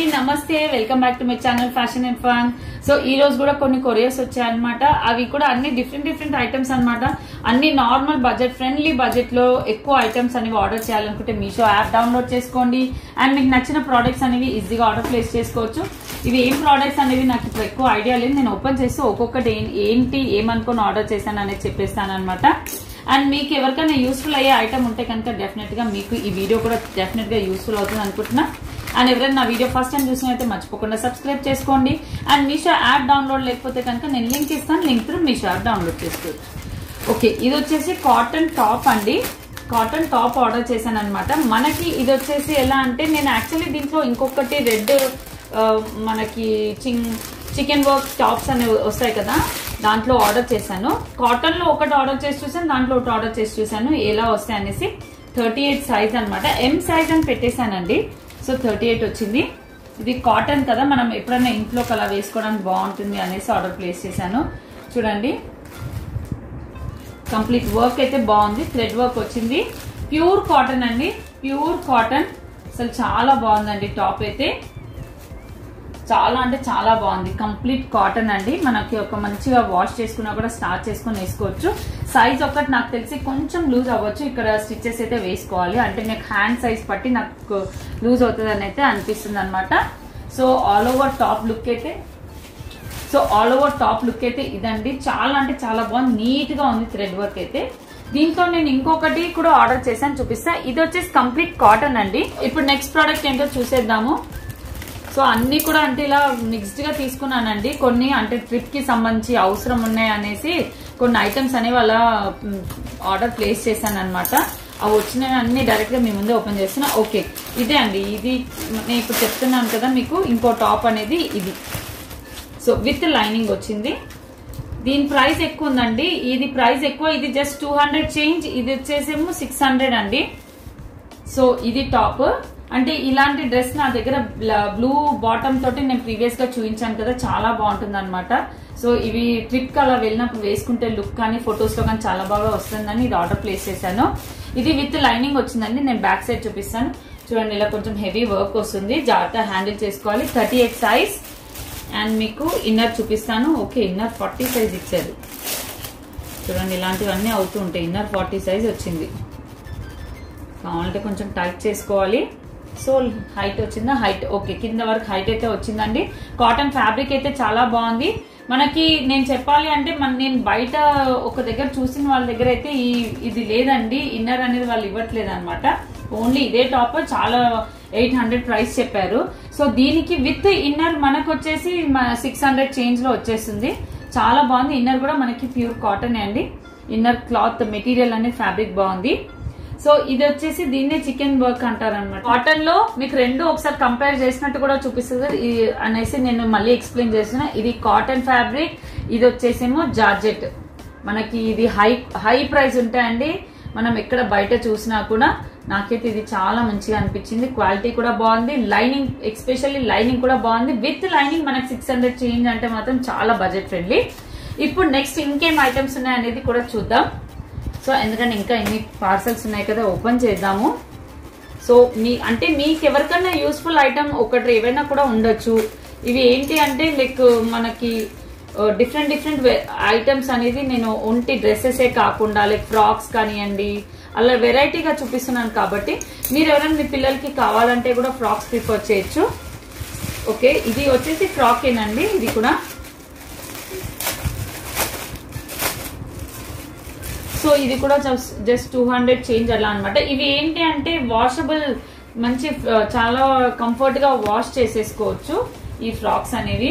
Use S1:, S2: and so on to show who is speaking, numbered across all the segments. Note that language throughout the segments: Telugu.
S1: నమస్తే welcome back to my channel fashion and fun so ఈ రోజు కూడా కొన్ని కొరియర్స్ వచ్చాయి అనమాట అవి కూడా అన్ని డిఫరెంట్ డిఫరెంట్ ఐటమ్స్ అన్నమాట అన్ని నార్మల్ బడ్జెట్ ఫ్రెండ్లీ బడ్జెట్ లో ఎక్కువ ఐటమ్స్ అనేవి ఆర్డర్ చేయాలనుకుంటే మీషో యాప్ డౌన్లోడ్ చేసుకోండి అండ్ మీకు నచ్చిన ప్రోడక్ట్స్ అనేవి ఈజీగా ఆర్డర్ ప్లేస్ చేసుకోవచ్చు ఇవి ఏం ప్రోడక్ట్స్ అనేవి నాకు ఇప్పుడు ఎక్కువ ఐడియా లేదు నేను ఓపెన్ చేసి ఒక్కొక్కటి ఏం- ఏంటి ఏమనుకొని ఆర్డర్ చేశాను అనేది చెప్పేస్తాను అనమాట అండ్ మీకు ఎవరికైనా యూస్ఫుల్ అయ్యే ఐటమ్ ఉంటే కనుక డెఫినెట్ గా మీకు ఈ వీడియో కూడా డెఫినెట్ గా యూస్ఫుల్ అవుతుంది అనుకుంటున్నా అండ్ ఎవరైనా నా వీడియో ఫస్ట్ టైం చూసినైతే మర్చిపోకుండా సబ్స్క్రైబ్ చేసుకోండి అండ్ మీషో యాప్ డౌన్లోడ్ లేకపోతే కనుక నేను లింక్ ఇస్తాను link through Meesho app download చేసుకోవచ్చు ఓకే ఇది వచ్చేసి కాటన్ టాప్ అండి కాటన్ టాప్ ఆర్డర్ చేశాను అనమాట మనకి ఇది వచ్చేసి ఎలా అంటే నేను యాక్చువల్లీ దీంట్లో ఇంకొకటి రెడ్ మనకి చింగ్ చికెన్ వర్క్ టాప్స్ అనేవి వస్తాయి కదా దాంట్లో ఆర్డర్ చేశాను కాటన్ లో ఒకటి ఆర్డర్ చేసి చూసాను దాంట్లో ఒకటి ఆర్డర్ చేసి చూసాను ఎలా వస్తాయి అనేసి థర్టీ ఎయిట్ సైజ్ అనమాట ఎం సైజ్ అని పెట్టేశానండి సో థర్టీ ఎయిట్ వచ్చింది ఇది కాటన్ కదా మనం ఎప్పుడైనా ఇంట్లోకి అలా వేసుకోవడానికి బాగుంటుంది అనేసి ఆర్డర్ ప్లేస్ చేశాను చూడండి కంప్లీట్ వర్క్ అయితే బాగుంది థ్రెడ్ వర్క్ వచ్చింది ప్యూర్ కాటన్ అండి ప్యూర్ కాటన్ అసలు చాలా బాగుందండి టాప్ అయితే చాలా అంటే చాలా బాగుంది కంప్లీట్ కాటన్ అండి మనకి ఒక మంచిగా వాష్ చేసుకున్నా కూడా స్టార్ట్ చేసుకుని వేసుకోవచ్చు సైజ్ ఒకటి నాకు తెలిసి కొంచెం లూజ్ అవ్వచ్చు ఇక్కడ స్టిచెస్ అయితే వేసుకోవాలి అంటే నాకు హ్యాండ్ సైజ్ పట్టి నాకు లూజ్ అవుతుంది అని అయితే అనిపిస్తుంది అనమాట so all over top look అయితే so all over top look అయితే ఇదండి చాలా అంటే చాలా బాగుంది నీట్ గా ఉంది థ్రెడ్ వర్క్ అయితే దీంతో నేను ఇంకొకటి కూడా ఆర్డర్ చేశాను చూపిస్తా ఇది వచ్చేసి కంప్లీట్ కాటన్ అండి ఇప్పుడు నెక్స్ట్ ప్రోడక్ట్ ఏంటో చూసేద్దాము సో అన్ని కూడా అంటే ఇలా మిక్స్డ్ గా తీసుకున్నానండి కొన్ని అంటే ట్రిప్ కి సంబంధించి అవసరం ఉన్నాయి అనేసి కొన్ని ఐటమ్స్ అనేవి అలా ఆర్డర్ ప్లేస్ చేశాను అనమాట అవి వచ్చిన అన్ని డైరెక్ట్ గా మీ ముందే ఓపెన్ చేస్తున్నా ఓకే ఇదే అండి ఇది నేను ఇప్పుడు చెప్తున్నాను కదా మీకు ఇంకో టాప్ అనేది ఇది సో విత్ లైనింగ్ వచ్చింది దీని ప్రైస్ ఎక్కువ ఉందండి ఇది ప్రైస్ ఎక్కువ ఇది జస్ట్ టూ హండ్రెడ్ చేంజ్ ఇది వచ్చేసేమో సిక్స్ హండ్రెడ్ అండి సో ఇది టాప్ అంటే ఇలాంటి డ్రెస్ నా దగ్గర బ్లూ బాటమ్ తోటి నేను ప్రీవియస్ గా చూపించాను కదా చాలా బాగుంటుంది అనమాట సో ఇవి ట్రిప్ కి అలా వెళ్ళినప్పుడు వేసుకుంటే లుక్ కానీ ఫొటోస్ లో కానీ చాలా బాగా వస్తుందని ఇది ఆర్డర్ ప్లేస్ చేశాను ఇది విత్ లైనింగ్ వచ్చిందండి నేను బ్యాక్ సైడ్ చూపిస్తాను చూడండి ఇలా కొంచెం హెవీ వర్క్ వస్తుంది జాగ్రత్త హ్యాండిల్ చేసుకోవాలి థర్టీ ఎయిట్ సైజ్ అండ్ మీకు ఇన్నర్ చూపిస్తాను ఓకే ఇన్నర్ ఫార్టీ సైజ్ ఇచ్చారు చూడండి ఇలాంటివన్నీ అవుతూ ఉంటాయి ఇన్నర్ ఫార్టీ సైజ్ వచ్చింది కావాలంటే కొంచెం టైట్ చేసుకోవాలి సో హైట్ వచ్చిందా హైట్ ఓకే కింద వరకు హైట్ అయితే వచ్చిందండి కాటన్ ఫ్యాబ్రిక్ అయితే చాలా బాగుంది మనకి నేను చెప్పాలి అంటే మన నేను బయట ఒక దగ్గర చూసిన వాళ్ళ దగ్గర అయితే ఈ ఇది లేదండి ఇన్నర్ అనేది వాళ్ళు ఇవ్వట్లేదు అనమాట ఓన్లీ ఇదే టాప్ చాలా ఎయిట్ హండ్రెడ్ ప్రైస్ చెప్పారు సో దీనికి విత్ ఇన్నర్ మనకు వచ్చేసి సిక్స్ హండ్రెడ్ చేంజ్ లో వచ్చేస్తుంది చాలా బాగుంది ఇన్నర్ కూడా మనకి ప్యూర్ కాటన్ అండి ఇన్నర్ క్లాత్ మెటీరియల్ అనేది ఫ్యాబ్రిక్ బాగుంది సో ఇది వచ్చేసి దీన్నే చికెన్ వర్క్ అంటారు అనమాట కాటన్ లో మీకు రెండు ఒకసారి కంపేర్ చేసినట్టు కూడా చూపిస్తుంది ఈ- అనేసి నేను మళ్ళీ ఎక్స్ప్లెయిన్ చేస్తున్నా ఇది కాటన్ ఫ్యాబ్రిక్ ఇది వచ్చేసేమో జార్జెట్ మనకి ఇది హై హై ప్రైస్ ఉంటాయండి మనం ఎక్కడ బయట చూసినా కూడా నాకైతే ఇది చాలా మంచిగా అనిపించింది క్వాలిటీ కూడా బాగుంది లైనింగ్ ఎక్స్పెషల్లీ లైనింగ్ కూడా బాగుంది విత్ లైనింగ్ మనకి సిక్స్ హండ్రెడ్ చేంజ్ అంటే మాత్రం చాలా బడ్జెట్ ఫ్రెండ్లీ ఇప్పుడు నెక్స్ట్ ఇంకేం ఐటమ్స్ ఉన్నాయి అనేది కూడా చూద్దాం సో ఎందుకంటే ఇంకా ఎన్ని పార్సల్స్ ఉన్నాయి కదా ఓపెన్ చేద్దాము సో మీ అంటే మీకు ఎవరికైనా యూస్ఫుల్ ఐటమ్ ఒకటి ఏవైనా కూడా ఉండొచ్చు ఇవి ఏంటి అంటే లైక్ మనకి డిఫరెంట్ డిఫరెంట్ ఐటమ్స్ అనేది నేను ఒంటి డ్రెస్సెసే కాకుండా లైక్ ఫ్రాక్స్ కానివ్వండి అలా వెరైటీగా చూపిస్తున్నాను కాబట్టి మీరు ఎవరైనా మీ పిల్లలకి కావాలంటే కూడా ఫ్రాక్స్ ప్రిఫర్ చేయొచ్చు ఓకే ఇది వచ్చేసి ఫ్రాక్ ఏనండి ఇది కూడా సో ఇది కూడా జస్ట్ టూ హండ్రెడ్ చేంజ్ అలా అనమాట ఇవి ఏంటి అంటే వాషబుల్ మంచి ఆ, చాలా కంఫర్ట్ గా వాష్ చేసేసుకోవచ్చు ఈ ఫ్రాక్స్ అనేవి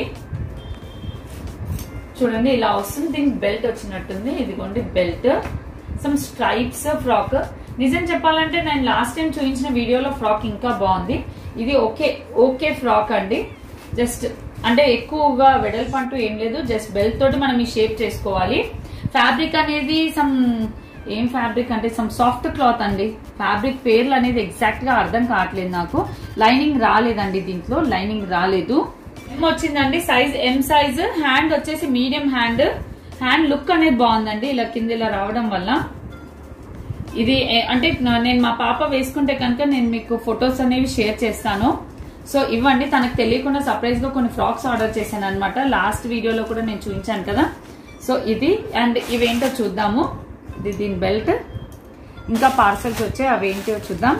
S1: చూడండి ఇలా వస్తుంది దీనికి బెల్ట్ వచ్చినట్టుంది ఇదిగోండి బెల్ట్ సమ్ స్ట్రైప్స్ ఫ్రాక్ నిజం చెప్పాలంటే నేను లాస్ట్ టైం చూపించిన వీడియోలో ఫ్రాక్ ఇంకా బాగుంది ఇది ఓకే ఓకే ఫ్రాక్ అండి జస్ట్ అంటే ఎక్కువగా వెడల్పు అంటూ ఏం లేదు జస్ట్ బెల్ట్ తోటి మనం ఈ షేప్ చేసుకోవాలి ఫ్యాబ్రిక్ అనేది సమ్ ఏం ఫ్యాబ్రిక్ అంటే సమ్ సాఫ్ట్ క్లాత్ అండి ఫ్యాబ్రిక్ పేర్లు అనేది ఎగ్జాక్ట్ గా అర్థం కావట్లేదు నాకు లైనింగ్ రాలేదండి దీంట్లో లైనింగ్ రాలేదు ఎం వచ్చిందండి సైజ్ ఎం సైజ్ హ్యాండ్ వచ్చేసి మీడియం హ్యాండ్ హ్యాండ్ లుక్ అనేది బాగుందండి ఇలా కింద ఇలా రావడం వల్ల ఇది ఏ- అంటే నా- నేను మా పాప వేసుకుంటే కనుక నేను మీకు ఫొటోస్ అనేవి షేర్ చేస్తాను సో ఇవ్వండి తనకు తెలియకుండా సర్ప్రైజ్ గా కొన్ని ఫ్రాక్స్ ఆర్డర్ చేశాను అనమాట లాస్ట్ వీడియోలో కూడా నేను చూపించాను కదా సో ఇది అండ్ ఇవేంటో చూద్దాము ఇది దీని బెల్ట్ ఇంకా పార్సల్స్ వచ్చాయి అవేంటో చూద్దాం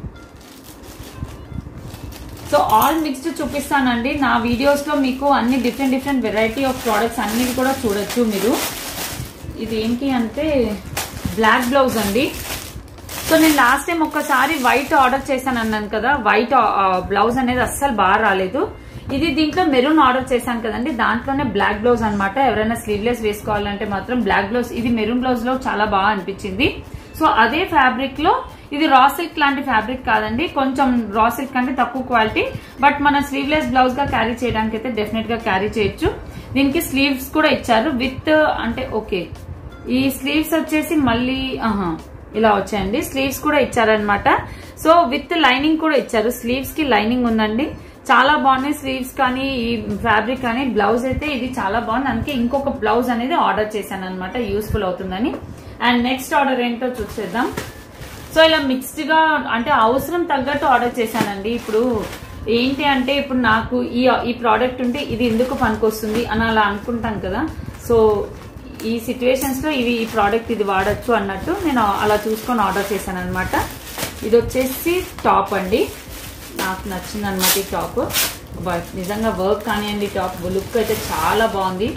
S1: సో ఆల్ మిక్స్డ్ చూపిస్తానండి నా వీడియోస్ లో మీకు అన్ని different different variety of products అన్ని కూడా చూడొచ్చు మీరు ఇది ఏంటి అంటే బ్లాక్ బ్లౌజ్ అండి సో నేను లాస్ట్ టైం ఒక్కసారి వైట్ ఆర్డర్ చేశాను అన్నాను కదా వైట్ బ్లౌజ్ అనేది అస్సలు బాగా రాలేదు ఇది దీంట్లో మెరూన్ ఆర్డర్ చేశాను కదండి దాంట్లోనే బ్లాక్ బ్లౌజ్ అనమాట ఎవరైనా స్లీవ్లెస్ వేసుకోవాలంటే మాత్రం బ్లాక్ బ్లౌజ్ ఇది మెరూన్ బ్లౌజ్ లో చాలా బాగా అనిపించింది సో అదే ఫ్యాబ్రిక్ లో ఇది రా సిల్క్ లాంటి ఫ్యాబ్రిక్ కాదండి కొంచెం రా సిల్క్ అంటే తక్కువ క్వాలిటీ బట్ మన స్లీవ్లెస్ బ్లౌజ్ గా క్యారీ చేయడానికి అయితే డెఫినెట్ గా క్యారీ చేయొచ్చు దీనికి స్లీవ్స్ కూడా ఇచ్చారు విత్ అంటే ఓకే ఈ స్లీవ్స్ వచ్చేసి మళ్ళీ ఆహా ఇలా వచ్చాయండి స్లీవ్స్ కూడా ఇచ్చారనమాట సో విత్ లైనింగ్ కూడా ఇచ్చారు స్లీవ్స్ కి లైనింగ్ ఉందండి చాలా బాగున్నాయి స్లీవ్స్ కానీ ఈ ఫ్యాబ్రిక్ కానీ బ్లౌజ్ అయితే ఇది చాలా బాగుంది అందుకే ఇంకొక బ్లౌజ్ అనేది ఆర్డర్ చేశాను అనమాట యూస్ఫుల్ అవుతుందని అండ్ నెక్స్ట్ ఆర్డర్ ఏంటో చూసేద్దాం సో ఇలా మిక్స్డ్ గా అంటే అవసరం తగ్గట్టు ఆర్డర్ చేశానండి ఇప్పుడు ఏంటి అంటే ఇప్పుడు నాకు ఈ ఈ ప్రోడక్ట్ ఉంటే ఇది ఎందుకు పనికొస్తుంది అని అలా అనుకుంటాం కదా సో ఈ సిచ్యువేషన్స్ లో ఇవి ఈ ప్రోడక్ట్ ఇది వాడచ్చు అన్నట్టు నేను అలా చూసుకొని ఆర్డర్ చేశాను అనమాట ఇది వచ్చేసి టాప్ అండి నాకు నచ్చింది అనమాట ఈ టాప్ నిజంగా వర్క్ కానివ్వండి టాప్ లుక్ అయితే చాలా బాగుంది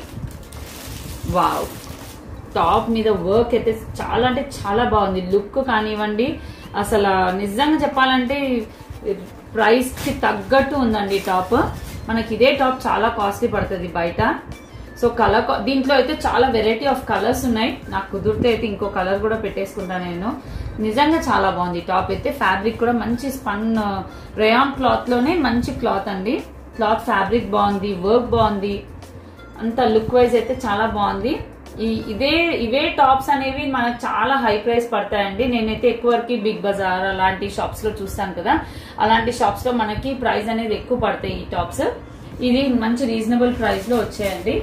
S1: వావ్ టాప్ మీద వర్క్ అయితే చాలా అంటే చాలా బాగుంది లుక్ కానివ్వండి అసలు నిజంగా చెప్పాలంటే ప్రైస్ కి తగ్గట్టు ఉందండి ఈ టాప్ మనకి ఇదే టాప్ చాలా కాస్ట్లీ పడుతుంది బయట సో కలర్ దీంట్లో అయితే చాలా వెరైటీ ఆఫ్ కలర్స్ ఉన్నాయి నాకు కుదిరితే అయితే ఇంకో కలర్ కూడా పెట్టేసుకుంటాను నేను నిజంగా చాలా బాగుంది టాప్ అయితే ఫ్యాబ్రిక్ కూడా మంచి స్పన్ రేయాన్ క్లాత్ లోనే మంచి క్లాత్ అండి క్లాత్ ఫ్యాబ్రిక్ బాగుంది వర్క్ బాగుంది అంత లుక్ వైజ్ అయితే చాలా బాగుంది ఈ ఇదే ఇవే టాప్స్ అనేవి మనకు చాలా హై ప్రైస్ పడతాయండి నేనైతే ఎక్కువ వరకు బిగ్ బజార్ అలాంటి షాప్స్ లో చూస్తాను కదా అలాంటి షాప్స్ లో మనకి ప్రైస్ అనేది ఎక్కువ పడతాయి ఈ టాప్స్ ఇది మంచి రీజనబుల్ ప్రైస్ లో వచ్చాయండి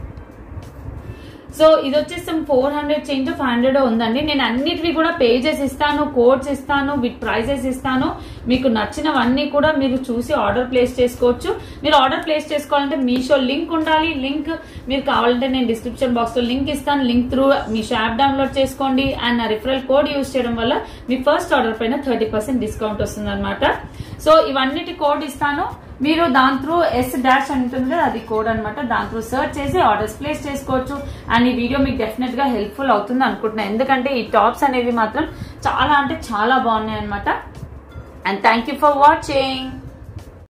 S1: సో ఇది వచ్చేసి four hundred change five hundred ఉందండి నేను అన్నిటివి కూడా పేజెస్ ఇస్తాను కోడ్స్ ఇస్తాను విత్ ప్రైజెస్ ఇస్తాను మీకు నచ్చినవన్నీ కూడా మీరు చూసి ఆర్డర్ ప్లేస్ చేసుకోవచ్చు మీరు ఆర్డర్ ప్లేస్ చేసుకోవాలంటే మీషో లింక్ ఉండాలి లింక్ మీరు కావాలంటే నేను డిస్క్రిప్షన్ బాక్స్ లో లింక్ ఇస్తాను లింక్ త్రూ మీ యాప్ డౌన్లోడ్ చేసుకోండి అండ్ నా రిఫరల్ కోడ్ యూస్ చేయడం వల్ల మీ ఫస్ట్ ఆర్డర్ పైన థర్టీ పర్సెంట్ డిస్కౌంట్ వస్తుంది అనమాట సో ఇవన్నిటి కోడ్ ఇస్తాను మీరు దాని త్రూ ఎస్ డాష్ ఉంటుంది కదా అది కోడ్ అనమాట దాని త్రూ సర్చ్ చేసి ఆర్డర్స్ ప్లేస్ చేసుకోవచ్చు అండ్ ఈ వీడియో మీకు డెఫినెట్ గా హెల్ప్ఫుల్ అవుతుంది అనుకుంటున్నాను ఎందుకంటే ఈ టాప్స్ అనేవి మాత్రం చాలా అంటే చాలా బాగున్నాయి అనమాట and thank you for watching